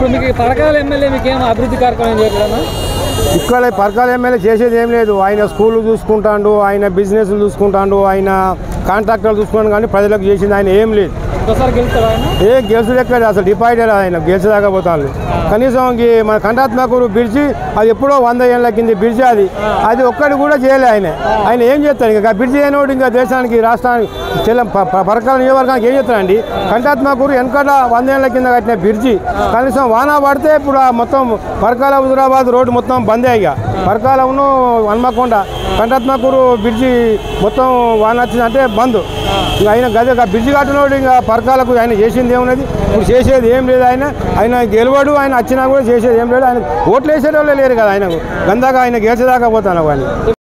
ఇప్పుడు మీకు ఈ పరకాల ఎమ్మెల్యే మీకు ఏం అభివృద్ధి కార్యక్రమం చేయగలనా ఇక్కడ పరకాల ఎమ్మెల్యే చేసేది ఏం లేదు ఆయన స్కూల్ చూసుకుంటాడు ఆయన బిజినెస్ చూసుకుంటాడు ఆయన కాంట్రాక్టర్లు చూసుకున్నాడు కానీ ప్రజలకు చేసింది ఆయన ఏం లేదు ఒకసారి గెలుస్తాడు ఆయన ఏ గెలుసు ఎక్కడ అసలు డిపాయిడెడ్ ఆయన గెలిచి దాకపోతాను కనీసం ఈ మన కంఠాత్మకూరు బిడిచి అది ఎప్పుడో వంద ఏళ్ళ కింద బిడిచి అది అది ఒక్కటి కూడా చేయలే ఆయన ఆయన ఏం చేస్తాడు ఇంకా బిడిచి అయినోడు ఇంకా దేశానికి రాష్ట్రానికి చెల్ల ప- ప- పరకాల నియోజకవర్గానికి ఏం చేస్తాడండి కంఠాత్మకూరు వెనకట వంద ఏళ్ళ కింద కట్టిన బిడిచి కనీసం వాన పడితే ఇప్పుడు ఆ మొత్తం పరకాల హుజురాబాద్ రోడ్డు మొత్తం బందే ఇక పరకాలమును హన్మకొండ కంఠాత్మకూరు బిడిచి మొత్తం వాన వచ్చిందంటే బంద్ ఇక ఆయన గది ఒక బ్రిడ్జి కట్టినోడు ఇంకా పరకాలకు ఆయన చేసింది ఏమున్నది ఇప్పుడు చేసేది ఏం లేదు ఆయన ఆయన గెలవడు ఆయన వచ్చినా కూడా చేసేది ఏం లేదు ఆయన ఓట్లు వేసేటోళ్ళే లేరు కదా ఆయనకు గందాక ఆయన గెలిచేదాకా పోతాను వాళ్ళు